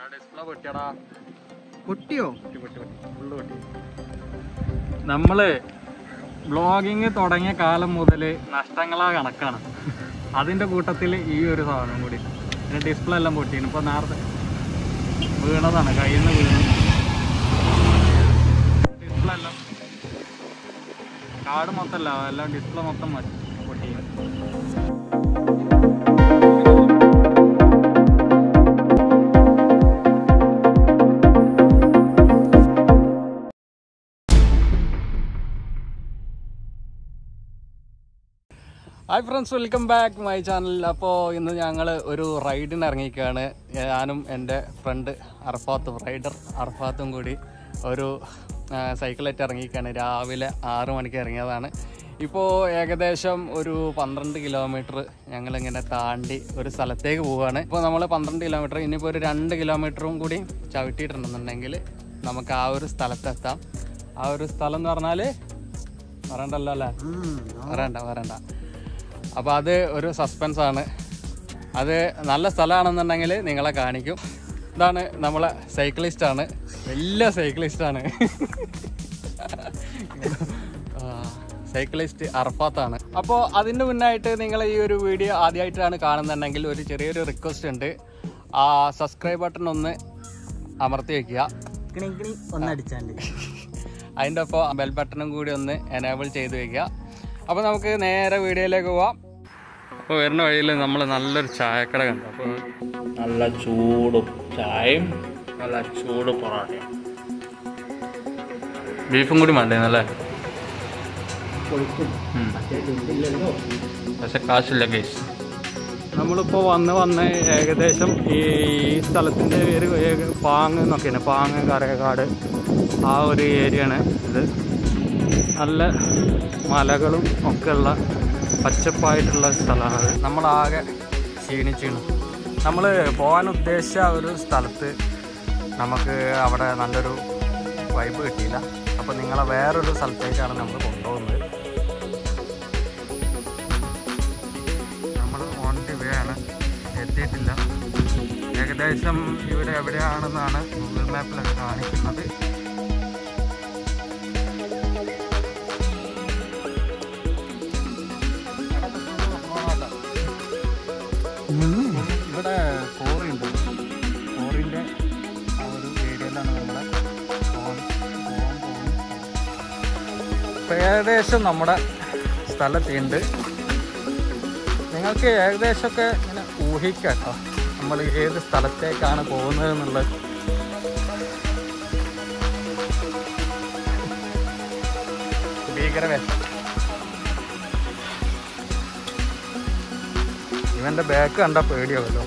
Display പൊട്ടിയടാ പൊട്ടിയോ പൊട്ടി പൊട്ടി പൊട്ടി ഫുള്ള് പൊട്ടി നമ്മള് ബ്ലോഗിങ് തുടങ്ങിയ കാലം മുതൽ നഷ്ടങ്ങളാ കണക്കാണ് അതിന്റെ കൂട്ടത്തിൽ ഈ ഒരു സാധനം കൂടി പിന്നെ ഡിസ്പ്ലേ എല്ലാം പൊട്ടിയാണ് ഇപ്പൊ നേരത്തെ വീണതാണ് കയ്യിൽ നിന്ന് വീണു ഡിസ്പ്ലേ എല്ലാം കാർഡ് മൊത്തമല്ല എല്ലാം ഡിസ്പ്ലേ മൊത്തം മാറ്റി പൊട്ടി hi friends welcome back my channel അപ്പോൾ ഇന്ന് ഞങ്ങൾ ഒരു റൈഡിന് ഇറങ്ങിയിരിക്കുകയാണ് ഞാനും എൻ്റെ ഫ്രണ്ട് അർഫാത്തും റൈഡർ അർഫാത്തും കൂടി ഒരു സൈക്കിളായിട്ട് ഇറങ്ങിയിരിക്കുകയാണ് രാവിലെ ആറ് മണിക്ക് ഇറങ്ങിയതാണ് ഇപ്പോൾ ഏകദേശം ഒരു പന്ത്രണ്ട് കിലോമീറ്റർ ഞങ്ങളിങ്ങനെ താണ്ടി ഒരു സ്ഥലത്തേക്ക് പോവുകയാണ് ഇപ്പോൾ നമ്മൾ പന്ത്രണ്ട് കിലോമീറ്റർ ഇനിയിപ്പോൾ ഒരു രണ്ട് കിലോമീറ്ററും കൂടി ചവിട്ടിയിട്ടുണ്ടെന്നുണ്ടെങ്കിൽ നമുക്ക് ആ ഒരു സ്ഥലത്തെത്താം ആ ഒരു സ്ഥലം എന്ന് പറഞ്ഞാൽ പറയണ്ടല്ലോ അല്ലേ വരണ്ട വരണ്ട അപ്പോൾ അത് ഒരു സസ്പെൻസ് ആണ് അത് നല്ല സ്ഥലമാണെന്നുണ്ടെങ്കിൽ നിങ്ങളെ കാണിക്കും ഇതാണ് നമ്മളെ സൈക്ലിസ്റ്റ് ആണ് വലിയ സൈക്ലിസ്റ്റ് ആണ് സൈക്ലിസ്റ്റ് അർഫാത്താണ് അപ്പോൾ അതിന് മുന്നായിട്ട് നിങ്ങൾ ഈ ഒരു വീഡിയോ ആദ്യമായിട്ടാണ് കാണുന്നുണ്ടെങ്കിൽ ഒരു ചെറിയൊരു റിക്വസ്റ്റ് ഉണ്ട് ആ സബ്സ്ക്രൈബ് ബട്ടൺ ഒന്ന് അമർത്തി വെക്കുക കിണി കിണി ഒന്നടിച്ചാണ്ട് അതിൻ്റെ ഒപ്പം ബെൽ ബട്ടണും കൂടി ഒന്ന് എനേബിൾ ചെയ്ത് വെക്കുക അപ്പോൾ നമുക്ക് നേരെ വീഡിയോയിലേക്ക് പോവാം അപ്പോൾ വരുന്ന വഴിയിൽ നമ്മൾ നല്ലൊരു ചായക്കട കണ്ടു അപ്പോൾ നല്ല ചൂട് ചായയും നല്ല ചൂട് പൊറോട്ടയും ബീഫും കൂടി വേണ്ടേന്നല്ലേ കൊഴുക്കും ഉം. മറ്റേ ഇതില്ലല്ലോ പക്ഷെ കാശില്ല കേസ് നമ്മളിപ്പോൾ വന്ന് വന്ന് ഏകദേശം ഈ സ്ഥലത്തിൻ്റെ ഒരു ഏക- പാങ് എന്നൊക്കെയാണ് പാങ് കരകാട് ആ ഒരു ഏരിയയാണ് ഇത് നല്ല മലകളും ഒക്കെ ഉള്ള പച്ചപ്പായിട്ടുള്ള സ്ഥലമാണ് നമ്മളാകെ ക്ഷീണിച്ചിരുന്നു നമ്മൾ പോകാൻ ഉദ്ദേശിച്ച ആ ഒരു സ്ഥലത്ത് നമുക്ക് അവിടെ നല്ലൊരു വൈബ് കിട്ടിയില്ല അപ്പോൾ നിങ്ങളെ വേറൊരു സ്ഥലത്തേക്കാണ് നമ്മൾ കൊണ്ടുപോകുന്നത് നമ്മൾ ഓൺ ദി വേ ആണ് എത്തിയിട്ടില്ല ഏകദേശം ഇവിടെ എവിടെയാണെന്നാണ് ഗൂഗിൾ മാപ്പിലൊക്കെ കാണിക്കുന്നത് ഇവിടെ കോറിയുണ്ട് കോറിൻ്റെ ആ ഒരു ഏരിയയിലാണ് നമ്മളെ പോകാൻ പോകാൻ പോകുന്നത് ഇപ്പം ഏകദേശം നമ്മുടെ സ്ഥലത്തുണ്ട് നിങ്ങൾക്ക് ഏകദേശമൊക്കെ ഇങ്ങനെ ഊഹിക്കാം കേട്ടോ നമ്മൾ ഏത് സ്ഥലത്തേക്കാണ് പോകുന്നത് എന്നുള്ളത് ഭീകരവേഷം ഇവൻ്റെ ബാക്ക് കണ്ട പേടിയാവല്ലോ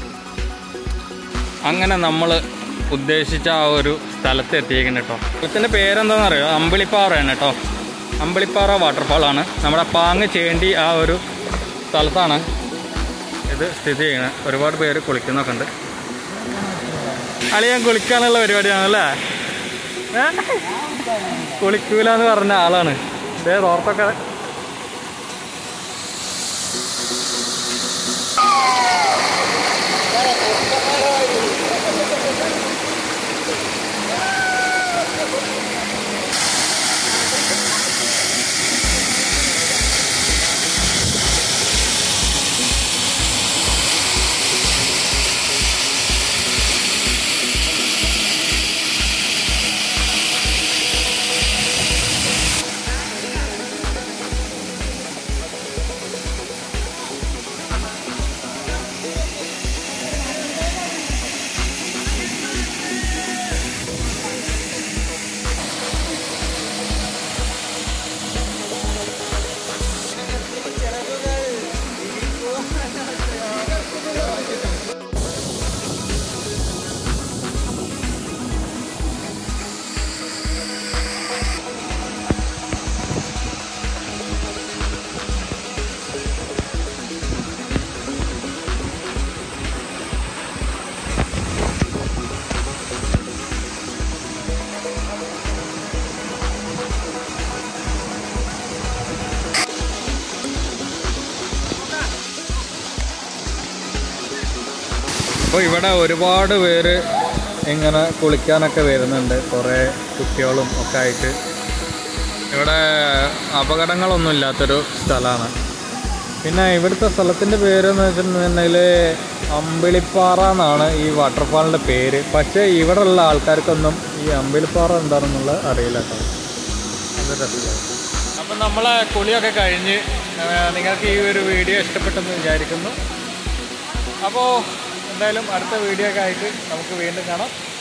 അങ്ങനെ നമ്മൾ ഉദ്ദേശിച്ച ആ ഒരു സ്ഥലത്ത് എത്തിയിരിക്കുന്നു കേട്ടോ സ്ഥലത്തിൻ്റെ പേരെന്താണെന്ന് അറിയോ അമ്പിളിപ്പാറയാണ് കേട്ടോ അമ്പിളിപ്പാറ വാട്ടർഫാളാണ് നമ്മുടെ പാങ്ങ് ചേണ്ടി ആ ഒരു സ്ഥലത്താണ് ഇത് സ്ഥിതി ചെയ്യുന്നത് ഒരുപാട് പേര് കുളിക്കുന്നൊക്കെ ഉണ്ട് അളിയാൻ കുളിക്കാനുള്ള പരിപാടിയാണല്ലേ ഏ? കുളിക്കൂല എന്ന് പറഞ്ഞ ആളാണ് ഇതേ ഓർത്തൊക്കെ അപ്പോൾ ഇവിടെ ഒരുപാട് പേര് ഇങ്ങനെ കുളിക്കാനൊക്കെ വരുന്നുണ്ട് കുറേ കുട്ടികളും ഒക്കെ ആയിട്ട് ഇവിടെ അപകടങ്ങളൊന്നും ഇല്ലാത്തൊരു സ്ഥലമാണ് പിന്നെ ഇവിടുത്തെ സ്ഥലത്തിൻ്റെ പേരെന്ന് വെച്ചിട്ടുണ്ടെങ്കിൽ അമ്പിളിപ്പാറ എന്നാണ് ഈ വാട്ടർഫാളിൻ്റെ പേര് പക്ഷേ ഇവിടെയുള്ള ആൾക്കാർക്കൊന്നും ഈ അമ്പിളിപ്പാറ എന്താണെന്നുള്ളത് അറിയില്ല കേട്ടോ അത് രസമാണ് അപ്പം നമ്മളെ കുളിയൊക്കെ കഴിഞ്ഞ് ആ, നിങ്ങൾക്ക് ഈ ഒരു വീഡിയോ ഇഷ്ടപ്പെട്ടെന്ന് വിചാരിക്കുന്നു അപ്പോൾ എന്തായാലും അടുത്ത വീഡിയോ ഒക്കെ ആയിട്ട് നമുക്ക് വീണ്ടും കാണാം